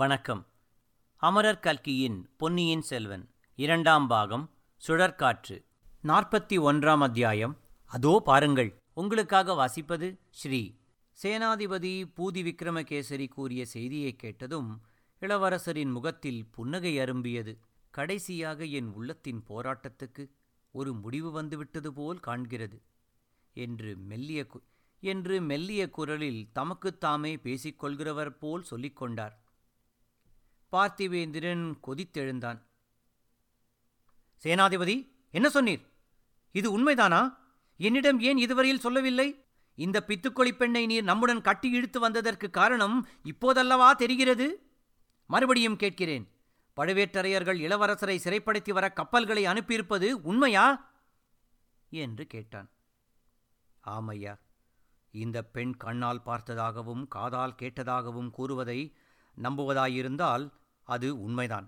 வணக்கம் அமரர் கல்கியின் பொன்னியின் செல்வன் இரண்டாம் பாகம் சுழற்காற்று நாற்பத்தி ஒன்றாம் அத்தியாயம் அதோ பாருங்கள் உங்களுக்காக வாசிப்பது ஸ்ரீ சேனாதிபதி பூதி விக்ரமகேசரி கூறிய செய்தியைக் கேட்டதும் இளவரசரின் முகத்தில் புன்னகை அரும்பியது கடைசியாக என் உள்ளத்தின் போராட்டத்துக்கு ஒரு முடிவு வந்துவிட்டது போல் காண்கிறது என்று மெல்லிய கு என்று மெல்லிய குரலில் தமக்குத்தாமே பேசிக்கொள்கிறவர் போல் சொல்லிக் கொண்டார் பார்த்திவேந்திரன் கொதித்தெழுந்தான் சேனாதிபதி என்ன சொன்னீர் இது உண்மைதானா என்னிடம் ஏன் இதுவரையில் சொல்லவில்லை இந்த பித்துக்கொளி பெண்ணை நீர் நம்முடன் கட்டி இழுத்து வந்ததற்கு காரணம் இப்போதல்லவா தெரிகிறது மறுபடியும் கேட்கிறேன் பழுவேட்டரையர்கள் இளவரசரை சிறைப்படுத்தி வர கப்பல்களை அனுப்பியிருப்பது உண்மையா என்று கேட்டான் ஆமையா இந்த பெண் கண்ணால் பார்த்ததாகவும் காதால் கேட்டதாகவும் கூறுவதை நம்புவதாயிருந்தால் அது உண்மைதான்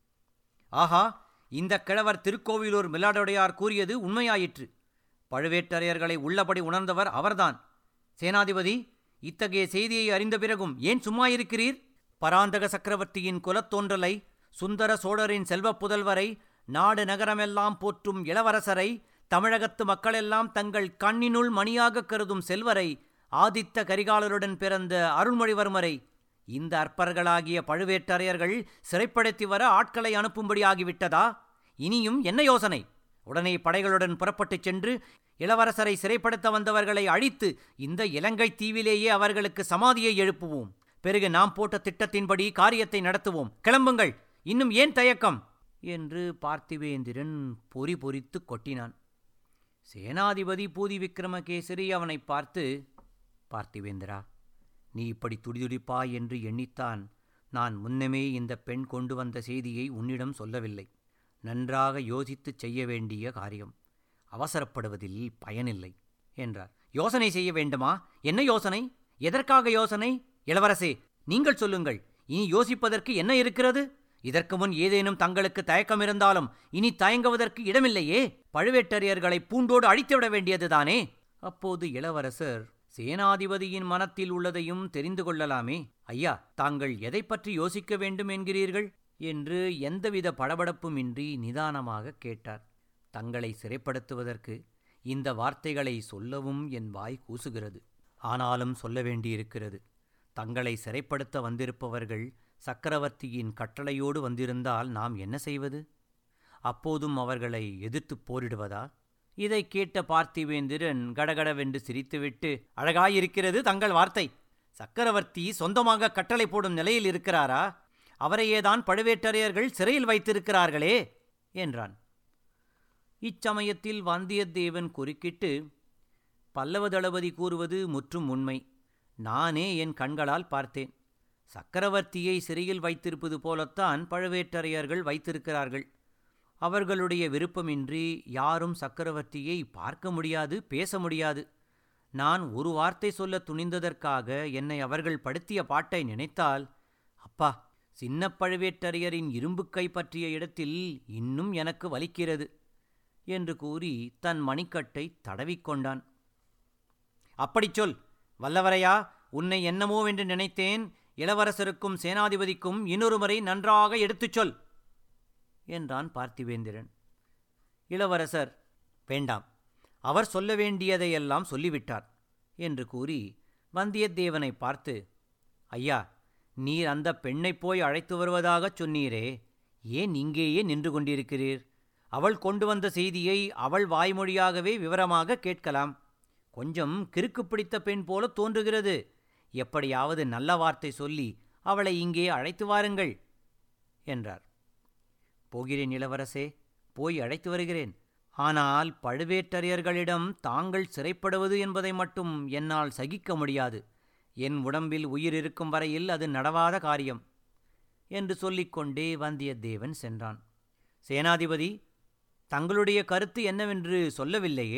ஆஹா இந்த கிழவர் திருக்கோவிலூர் மிலாடுடையார் கூறியது உண்மையாயிற்று பழுவேட்டரையர்களை உள்ளபடி உணர்ந்தவர் அவர்தான் சேனாதிபதி இத்தகைய செய்தியை அறிந்த பிறகும் ஏன் சும்மா இருக்கிறீர் பராந்தக சக்கரவர்த்தியின் குலத்தோன்றலை சுந்தர சோழரின் செல்வப் புதல்வரை நாடு நகரமெல்லாம் போற்றும் இளவரசரை தமிழகத்து மக்களெல்லாம் தங்கள் கண்ணினுள் மணியாக கருதும் செல்வரை ஆதித்த கரிகாலருடன் பிறந்த அருள்மொழிவர்மரை இந்த அற்பர்களாகிய பழுவேட்டரையர்கள் சிறைப்படுத்தி வர ஆட்களை அனுப்பும்படி ஆகிவிட்டதா இனியும் என்ன யோசனை உடனே படைகளுடன் புறப்பட்டுச் சென்று இளவரசரை சிறைப்படுத்த வந்தவர்களை அழித்து இந்த இலங்கை தீவிலேயே அவர்களுக்கு சமாதியை எழுப்புவோம் பிறகு நாம் போட்ட திட்டத்தின்படி காரியத்தை நடத்துவோம் கிளம்புங்கள் இன்னும் ஏன் தயக்கம் என்று பார்த்திவேந்திரன் பொறி பொறித்து கொட்டினான் சேனாதிபதி பூதி விக்ரமகேசரி அவனை பார்த்து பார்த்திவேந்திரா நீ இப்படி துடிதுடிப்பாய் என்று எண்ணித்தான் நான் முன்னமே இந்த பெண் கொண்டு வந்த செய்தியை உன்னிடம் சொல்லவில்லை நன்றாக யோசித்துச் செய்ய வேண்டிய காரியம் அவசரப்படுவதில் பயனில்லை என்றார் யோசனை செய்ய வேண்டுமா என்ன யோசனை எதற்காக யோசனை இளவரசே நீங்கள் சொல்லுங்கள் இனி யோசிப்பதற்கு என்ன இருக்கிறது இதற்கு முன் ஏதேனும் தங்களுக்கு தயக்கம் இருந்தாலும் இனி தயங்குவதற்கு இடமில்லையே பழுவேட்டரையர்களை பூண்டோடு அழித்துவிட வேண்டியதுதானே அப்போது இளவரசர் சேனாதிபதியின் மனத்தில் உள்ளதையும் தெரிந்து கொள்ளலாமே ஐயா தாங்கள் எதை பற்றி யோசிக்க வேண்டும் என்கிறீர்கள் என்று எந்தவித படபடப்புமின்றி நிதானமாக கேட்டார் தங்களை சிறைப்படுத்துவதற்கு இந்த வார்த்தைகளை சொல்லவும் என் வாய் கூசுகிறது ஆனாலும் சொல்ல வேண்டியிருக்கிறது தங்களை சிறைப்படுத்த வந்திருப்பவர்கள் சக்கரவர்த்தியின் கட்டளையோடு வந்திருந்தால் நாம் என்ன செய்வது அப்போதும் அவர்களை எதிர்த்துப் போரிடுவதா இதை கேட்ட பார்த்திவேந்திரன் கடகடவென்று சிரித்துவிட்டு அழகாயிருக்கிறது தங்கள் வார்த்தை சக்கரவர்த்தி சொந்தமாக கட்டளை போடும் நிலையில் இருக்கிறாரா அவரையேதான் பழுவேட்டரையர்கள் சிறையில் வைத்திருக்கிறார்களே என்றான் இச்சமயத்தில் வந்தியத்தேவன் குறுக்கிட்டு பல்லவ தளபதி கூறுவது முற்றும் உண்மை நானே என் கண்களால் பார்த்தேன் சக்கரவர்த்தியை சிறையில் வைத்திருப்பது போலத்தான் பழுவேட்டரையர்கள் வைத்திருக்கிறார்கள் அவர்களுடைய விருப்பமின்றி யாரும் சக்கரவர்த்தியை பார்க்க முடியாது பேச முடியாது நான் ஒரு வார்த்தை சொல்ல துணிந்ததற்காக என்னை அவர்கள் படுத்திய பாட்டை நினைத்தால் அப்பா சின்ன பழுவேட்டரையரின் இரும்புக்கை பற்றிய இடத்தில் இன்னும் எனக்கு வலிக்கிறது என்று கூறி தன் மணிக்கட்டை தடவிக்கொண்டான் அப்படிச் சொல் வல்லவரையா உன்னை என்னமோவென்று நினைத்தேன் இளவரசருக்கும் சேனாதிபதிக்கும் இன்னொரு முறை நன்றாக எடுத்துச் சொல் என்றான் பார்த்திவேந்திரன் இளவரசர் வேண்டாம் அவர் சொல்ல வேண்டியதையெல்லாம் சொல்லிவிட்டார் என்று கூறி வந்தியத்தேவனை பார்த்து ஐயா நீர் அந்த பெண்ணைப் போய் அழைத்து வருவதாகச் சொன்னீரே ஏன் இங்கேயே நின்று கொண்டிருக்கிறீர் அவள் கொண்டு வந்த செய்தியை அவள் வாய்மொழியாகவே விவரமாக கேட்கலாம் கொஞ்சம் கிறுக்கு பிடித்த பெண் போல தோன்றுகிறது எப்படியாவது நல்ல வார்த்தை சொல்லி அவளை இங்கே அழைத்து வாருங்கள் என்றார் போகிறேன் இளவரசே போய் அழைத்து வருகிறேன் ஆனால் பழுவேட்டரையர்களிடம் தாங்கள் சிறைப்படுவது என்பதை மட்டும் என்னால் சகிக்க முடியாது என் உடம்பில் உயிர் இருக்கும் வரையில் அது நடவாத காரியம் என்று சொல்லிக்கொண்டே வந்தியத்தேவன் சென்றான் சேனாதிபதி தங்களுடைய கருத்து என்னவென்று சொல்லவில்லையே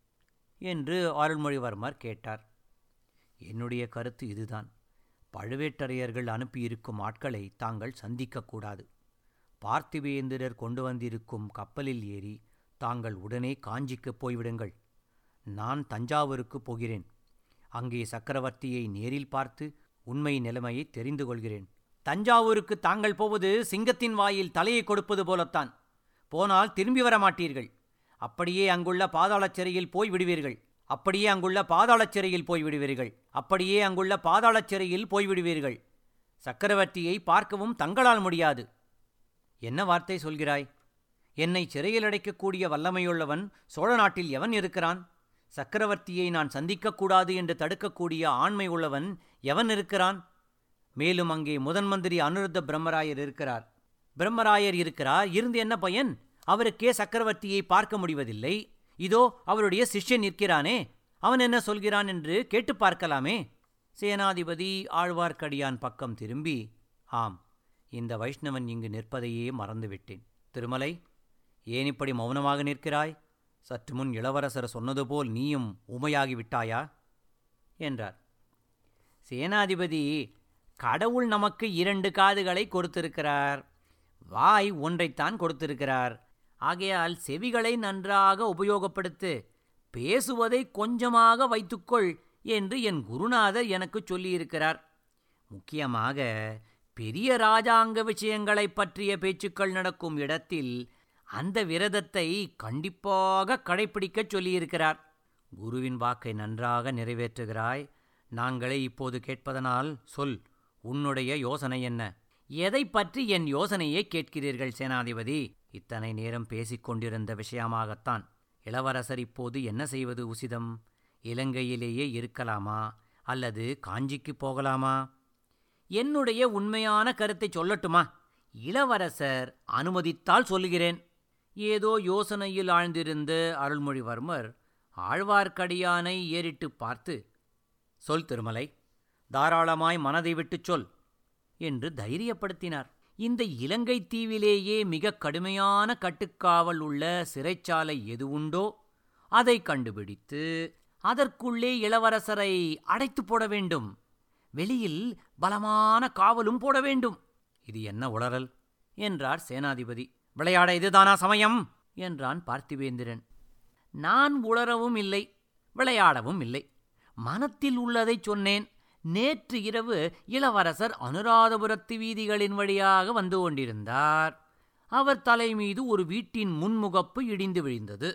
என்று அருள்மொழிவர்மர் கேட்டார் என்னுடைய கருத்து இதுதான் பழுவேட்டரையர்கள் அனுப்பியிருக்கும் ஆட்களை தாங்கள் சந்திக்கக்கூடாது பார்த்திவேந்திரர் கொண்டு வந்திருக்கும் கப்பலில் ஏறி தாங்கள் உடனே காஞ்சிக்குப் போய்விடுங்கள் நான் தஞ்சாவூருக்கு போகிறேன் அங்கே சக்கரவர்த்தியை நேரில் பார்த்து உண்மை நிலைமையை தெரிந்து கொள்கிறேன் தஞ்சாவூருக்கு தாங்கள் போவது சிங்கத்தின் வாயில் தலையை கொடுப்பது போலத்தான் போனால் திரும்பி வர மாட்டீர்கள் அப்படியே அங்குள்ள பாதாளச் சிறையில் போய் விடுவீர்கள் அப்படியே அங்குள்ள பாதாளச் சிறையில் போய் விடுவீர்கள் அப்படியே அங்குள்ள பாதாளச் சிறையில் போய் விடுவீர்கள் சக்கரவர்த்தியை பார்க்கவும் தங்களால் முடியாது என்ன வார்த்தை சொல்கிறாய் என்னை சிறையில் அடைக்கக்கூடிய வல்லமையுள்ளவன் சோழ நாட்டில் எவன் இருக்கிறான் சக்கரவர்த்தியை நான் சந்திக்கக்கூடாது என்று தடுக்கக்கூடிய ஆண்மை உள்ளவன் எவன் இருக்கிறான் மேலும் அங்கே முதன் மந்திரி அனுருத்த பிரம்மராயர் இருக்கிறார் பிரம்மராயர் இருக்கிறார் இருந்து என்ன பயன் அவருக்கே சக்கரவர்த்தியை பார்க்க முடிவதில்லை இதோ அவருடைய சிஷ்யன் நிற்கிறானே அவன் என்ன சொல்கிறான் என்று கேட்டு பார்க்கலாமே சேனாதிபதி ஆழ்வார்க்கடியான் பக்கம் திரும்பி ஆம் இந்த வைஷ்ணவன் இங்கு நிற்பதையே மறந்துவிட்டேன் திருமலை ஏன் இப்படி மௌனமாக நிற்கிறாய் சற்று முன் இளவரசர் சொன்னது போல் நீயும் ஊமையாகி விட்டாயா என்றார் சேனாதிபதி கடவுள் நமக்கு இரண்டு காதுகளை கொடுத்திருக்கிறார் வாய் ஒன்றைத்தான் கொடுத்திருக்கிறார் ஆகையால் செவிகளை நன்றாக உபயோகப்படுத்து பேசுவதை கொஞ்சமாக வைத்துக்கொள் என்று என் குருநாதர் எனக்கு சொல்லியிருக்கிறார் முக்கியமாக பெரிய ராஜாங்க விஷயங்களைப் பற்றிய பேச்சுக்கள் நடக்கும் இடத்தில் அந்த விரதத்தை கண்டிப்பாக கடைப்பிடிக்கச் சொல்லியிருக்கிறார் குருவின் வாக்கை நன்றாக நிறைவேற்றுகிறாய் நாங்களே இப்போது கேட்பதனால் சொல் உன்னுடைய யோசனை என்ன எதை பற்றி என் யோசனையை கேட்கிறீர்கள் சேனாதிபதி இத்தனை நேரம் பேசிக் கொண்டிருந்த விஷயமாகத்தான் இளவரசர் இப்போது என்ன செய்வது உசிதம் இலங்கையிலேயே இருக்கலாமா அல்லது காஞ்சிக்கு போகலாமா என்னுடைய உண்மையான கருத்தை சொல்லட்டுமா இளவரசர் அனுமதித்தால் சொல்லுகிறேன் ஏதோ யோசனையில் ஆழ்ந்திருந்த அருள்மொழிவர்மர் ஆழ்வார்க்கடியானை ஏறிட்டு பார்த்து சொல் திருமலை தாராளமாய் மனதை விட்டுச் சொல் என்று தைரியப்படுத்தினார் இந்த இலங்கை தீவிலேயே மிக கடுமையான கட்டுக்காவல் உள்ள சிறைச்சாலை எது உண்டோ அதை கண்டுபிடித்து அதற்குள்ளே இளவரசரை அடைத்து போட வேண்டும் வெளியில் பலமான காவலும் போட வேண்டும் இது என்ன உளறல் என்றார் சேனாதிபதி விளையாட இதுதானா சமயம் என்றான் பார்த்திவேந்திரன் நான் உளரவும் இல்லை விளையாடவும் இல்லை மனத்தில் உள்ளதைச் சொன்னேன் நேற்று இரவு இளவரசர் அனுராதபுரத்து வீதிகளின் வழியாக வந்து கொண்டிருந்தார் அவர் தலை மீது ஒரு வீட்டின் முன்முகப்பு இடிந்து விழுந்தது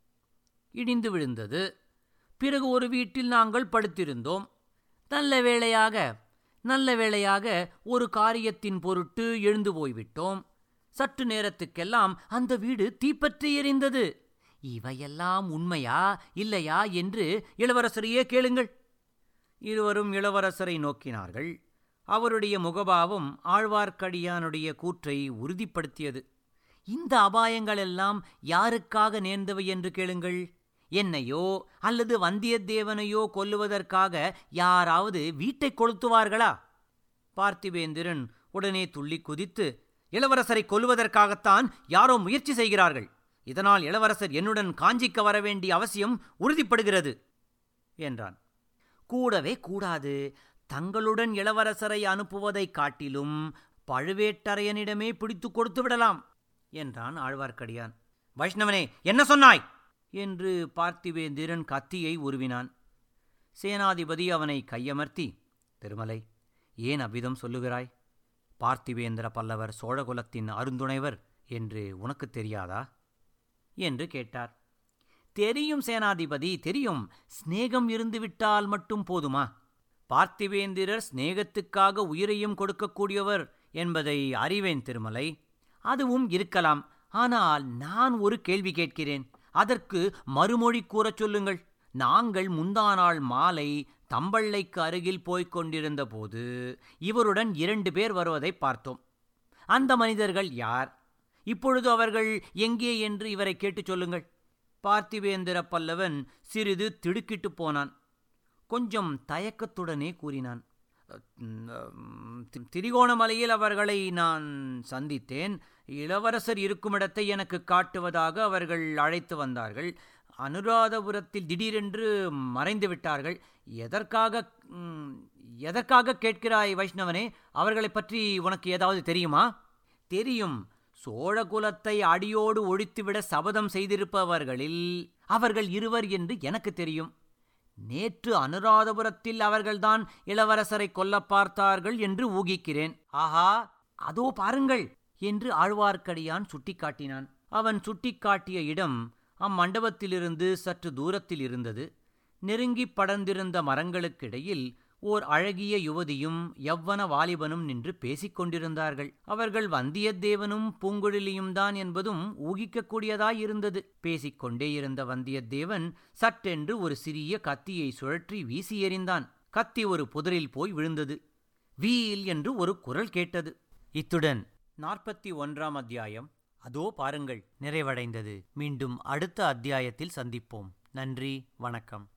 இடிந்து விழுந்தது பிறகு ஒரு வீட்டில் நாங்கள் படுத்திருந்தோம் நல்ல வேளையாக நல்ல வேளையாக ஒரு காரியத்தின் பொருட்டு எழுந்து போய்விட்டோம் சற்று நேரத்துக்கெல்லாம் அந்த வீடு தீப்பற்றி எரிந்தது இவையெல்லாம் உண்மையா இல்லையா என்று இளவரசரையே கேளுங்கள் இருவரும் இளவரசரை நோக்கினார்கள் அவருடைய முகபாவம் ஆழ்வார்க்கடியானுடைய கூற்றை உறுதிப்படுத்தியது இந்த அபாயங்களெல்லாம் யாருக்காக நேர்ந்தவை என்று கேளுங்கள் என்னையோ அல்லது வந்தியத்தேவனையோ கொல்லுவதற்காக யாராவது வீட்டை கொளுத்துவார்களா பார்த்திவேந்திரன் உடனே துள்ளி குதித்து இளவரசரை கொல்லுவதற்காகத்தான் யாரோ முயற்சி செய்கிறார்கள் இதனால் இளவரசர் என்னுடன் காஞ்சிக்க வர வேண்டிய அவசியம் உறுதிப்படுகிறது என்றான் கூடவே கூடாது தங்களுடன் இளவரசரை அனுப்புவதைக் காட்டிலும் பழுவேட்டரையனிடமே பிடித்து கொடுத்து விடலாம் என்றான் ஆழ்வார்க்கடியான் வைஷ்ணவனே என்ன சொன்னாய் என்று பார்த்திவேந்திரன் கத்தியை உருவினான் சேனாதிபதி அவனை கையமர்த்தி திருமலை ஏன் அவ்விதம் சொல்லுகிறாய் பார்த்திவேந்திர பல்லவர் சோழகுலத்தின் அருந்துணைவர் என்று உனக்குத் தெரியாதா என்று கேட்டார் தெரியும் சேனாதிபதி தெரியும் சிநேகம் இருந்துவிட்டால் மட்டும் போதுமா பார்த்திவேந்திரர் சிநேகத்துக்காக உயிரையும் கொடுக்கக்கூடியவர் என்பதை அறிவேன் திருமலை அதுவும் இருக்கலாம் ஆனால் நான் ஒரு கேள்வி கேட்கிறேன் அதற்கு மறுமொழி கூறச் சொல்லுங்கள் நாங்கள் முந்தா நாள் மாலை தம்பள்ளைக்கு அருகில் போய்க் கொண்டிருந்த போது இவருடன் இரண்டு பேர் வருவதை பார்த்தோம் அந்த மனிதர்கள் யார் இப்பொழுது அவர்கள் எங்கே என்று இவரை கேட்டுச் சொல்லுங்கள் பார்த்திவேந்திர பல்லவன் சிறிது திடுக்கிட்டு போனான் கொஞ்சம் தயக்கத்துடனே கூறினான் திரிகோணமலையில் அவர்களை நான் சந்தித்தேன் இளவரசர் இருக்குமிடத்தை எனக்கு காட்டுவதாக அவர்கள் அழைத்து வந்தார்கள் அனுராதபுரத்தில் திடீரென்று மறைந்து விட்டார்கள் எதற்காக எதற்காக கேட்கிறாய் வைஷ்ணவனே அவர்களைப் பற்றி உனக்கு ஏதாவது தெரியுமா தெரியும் சோழகுலத்தை அடியோடு ஒழித்துவிட சபதம் செய்திருப்பவர்களில் அவர்கள் இருவர் என்று எனக்கு தெரியும் நேற்று அனுராதபுரத்தில் அவர்கள்தான் இளவரசரை கொல்லப் பார்த்தார்கள் என்று ஊகிக்கிறேன் ஆஹா அதோ பாருங்கள் என்று ஆழ்வார்க்கடியான் சுட்டிக்காட்டினான் அவன் சுட்டிக்காட்டிய இடம் அம்மண்டபத்திலிருந்து சற்று தூரத்தில் இருந்தது நெருங்கிப் படர்ந்திருந்த மரங்களுக்கிடையில் ஓர் அழகிய யுவதியும் யவ்வன வாலிபனும் நின்று பேசிக் கொண்டிருந்தார்கள் அவர்கள் வந்தியத்தேவனும் பூங்குழலியும் தான் என்பதும் ஊகிக்கக்கூடியதாயிருந்தது பேசிக்கொண்டே இருந்த வந்தியத்தேவன் சட்டென்று ஒரு சிறிய கத்தியை சுழற்றி வீசி எறிந்தான் கத்தி ஒரு புதரில் போய் விழுந்தது வீல் என்று ஒரு குரல் கேட்டது இத்துடன் நாற்பத்தி ஒன்றாம் அத்தியாயம் அதோ பாருங்கள் நிறைவடைந்தது மீண்டும் அடுத்த அத்தியாயத்தில் சந்திப்போம் நன்றி வணக்கம்